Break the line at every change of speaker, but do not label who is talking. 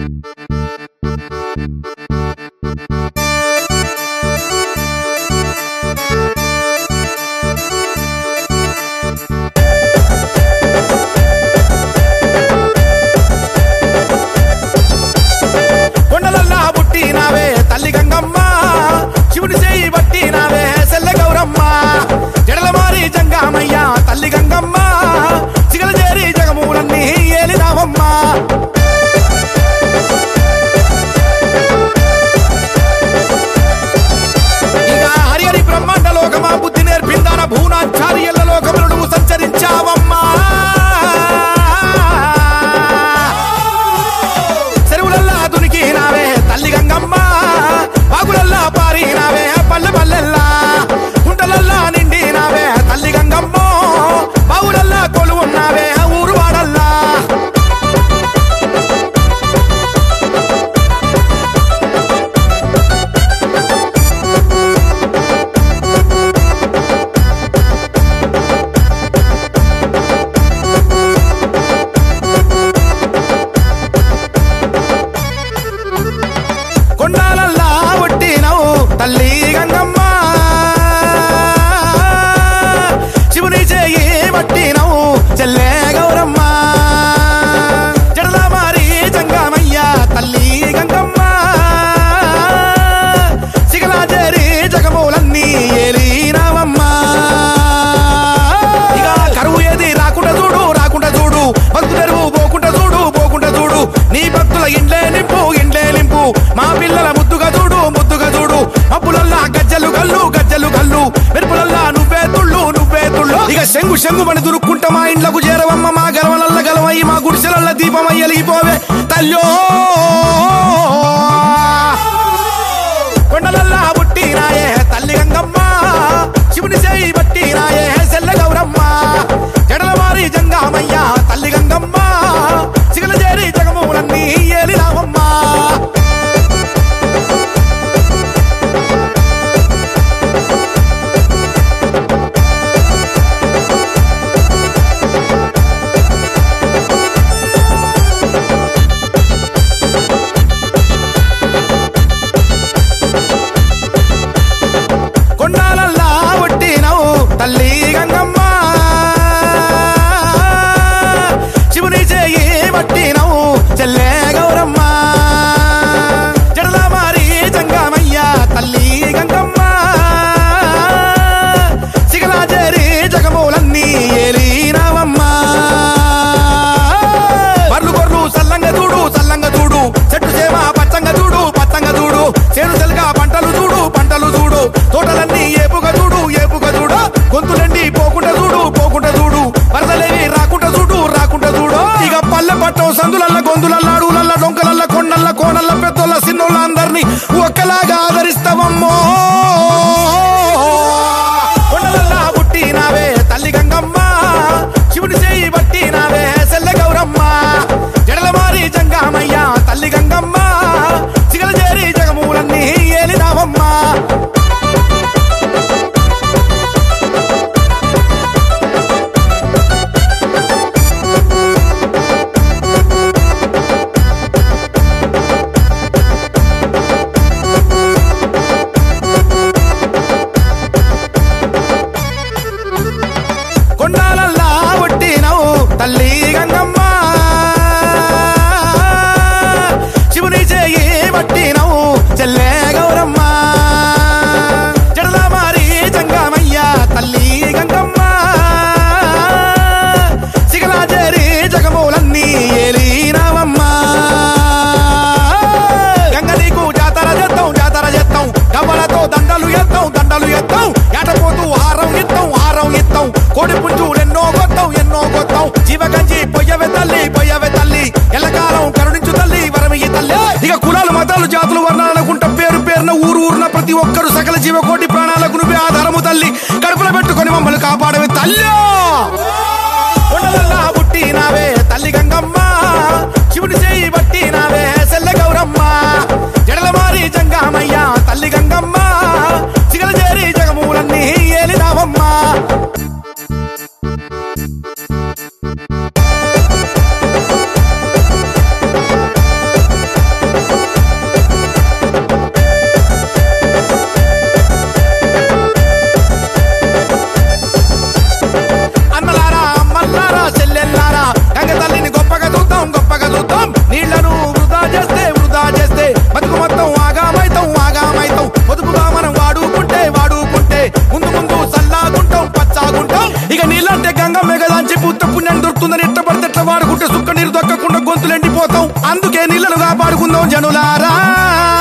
కొండలల్లా పుట్టినావే తల్లి గంగమ్మ శివుని చేయి పట్టినావే సెల్ల గౌరమ్మ జడల మారి జంగామయ్య తల్లి గంగమ్మ చిగల చేరి జగమూలన్నీ ఏలినావమ్మ ఇక హరిహరి బ్రహ్మాండ లోకమా బుద్ధి నేర్పిందాన భూనాచార్యుల లోకములు నువ్వు సంచరించావమ్మా చెరువులల్లా దునికినావే తల్లి గంగమ్మ వాగులల్లా పారినావే పల్లె పల్లెల్లా గుంటలల్లా నిండినావే తల్లి గంగమ్మ బావులల్లా కొలువున్నావే ఊరు వాడల్లా కొండాలల్లా ఒట్టినవు తల్లి గంగమ్మ శివుని చేయి పట్టినవు చెల్లె గౌరమ్మ జడల మారి జంగమయ్య తల్లి గంగమ్మ సిగలా చేరి జగములన్నీ ఏలినవమ్మ ఇక కరువు ఏది రాకుండా చూడు రాకుండా చూడు భక్తు తెరువు పోకుండా చూడు పోకుండా చూడు నీ భక్తుల ఇండ్లే నింపు ఇండ్లే నింపు మా పిల్లల ముద్దుగా చూడు ముద్దుగా చూడు మబ్బులల్లా గజ్జలు గల్లు గజ్జలు గల్లు మెరుపులల్లా నువ్వే తుళ్ళు నువ్వే తుళ్ళు ఇక శంగు శంగు మని దురుక్కుంటా మా ఇండ్లకు చేరవమ్మ మా గర్వలల్ల గలవయ్యి మా గుడిసెలల్ల దీపమయ్యలిగిపోవే తల్లి కొండలల్లా పుట్టినాయే తల్లి గంగమ్మ శివుని చేయి పట్టినాయే సెల్ల గౌరమ్మ జడల మారి జంగామయ్య తల్లి గంగమ్మ చిగల చేరి జగములన్నీ ఏలినావమ్మ కొండాలల్లా ఒట్టినవు తల్లి గంగమ్మ శివుని చేయి పట్టినవు చెల్లె గౌరమ్మ జడల మారి జంగమయ్య తల్లి గంగమ్మ సిగలా చేరి జగములన్నీ ఏలినవమ్మ బర్లు గొర్రు సల్లంగా చూడు సల్లంగా చూడు చెట్టు చేమ పచ్చంగా చూడు పచ్చంగా చూడు చేను తెలగా పంటలు చూడు పంటలు చూడు తోటలన్నీ ఏపుగా చూడు ఏపుగా చూడు గొంతులన్నీ పోకుండా చూడు పోకుండా చూడు వరదలేవి రాకుండా చూడు రాకుండా చూడు ఇక పల్లె పట్టం సందులల్ల గొంతులల్ల అడుగులల్ల డొంకలల్ల కొండల్ల కోనల్ల పెద్దోళ్ళ సిన్నోళ్ళ అందరినీ ఒక్కలాగా ఆదరిస్తావమ్మో కొండలల్లా పుట్టినావే తల్లి గంగమ్మ శివుని చేయి పట్టినావే సెల్ల గౌరమ్మ జడల మారి జంగామయ్య తల్లి గంగమ్మ చిగల చేరి జగమూలన్నీ ఏలినావమ్మ కొండాలల్లా ఒట్టినవు తల్లి గంగమ్మ శివుని చేయి పట్టినవు చెల్లె గౌరమ్మ జడల మారి జంగమయ్య తల్లి గంగమ్మ సిగలా చేరి జగములన్నీ ఏలినవమ్మ గంగ నీకు జాతర చేద్దాం జాతర చేద్దాం డబ్బలతో దండలు ఎత్తాం దండలు ఎత్తాం ఏటపోతూ హారం ఇత్తాం హారం ఇత్తాం కోడి పుంజులు ఎన్నో కొత్తాం ఎన్నో కొత్తాం జీవగంజి పొయ్యవే తల్లి పొయ్యవే తల్లి ఎల్లకాలం కరుణించు తల్లి వరమియ్యి తల్లి ఇక కులాలు మతాలు జాతులు వర్ణాలు అనుకుంటా పేరు పేరున ఊరు ఊరున ప్రతి ఒక్కరు సకల జీవకోటి ప్రాణాలకు నువ్వే ఆధారము తల్లి కడుపులో పెట్టుకొని మమ్మల్ని కాపాడవే తల్లి కొండలల్లా పుట్టినావే తల్లి గంగమ్మ శివుని చేయి పట్టినావే సెల్ల గౌరమ్మ జడల మారి జంగామయ్య తల్లి గంగమ్మ చిగల చేరి జగమూలన్నీ ఏలినావమ్మ అందుకే నీళ్లను కాపాడుకుందాం జనులారా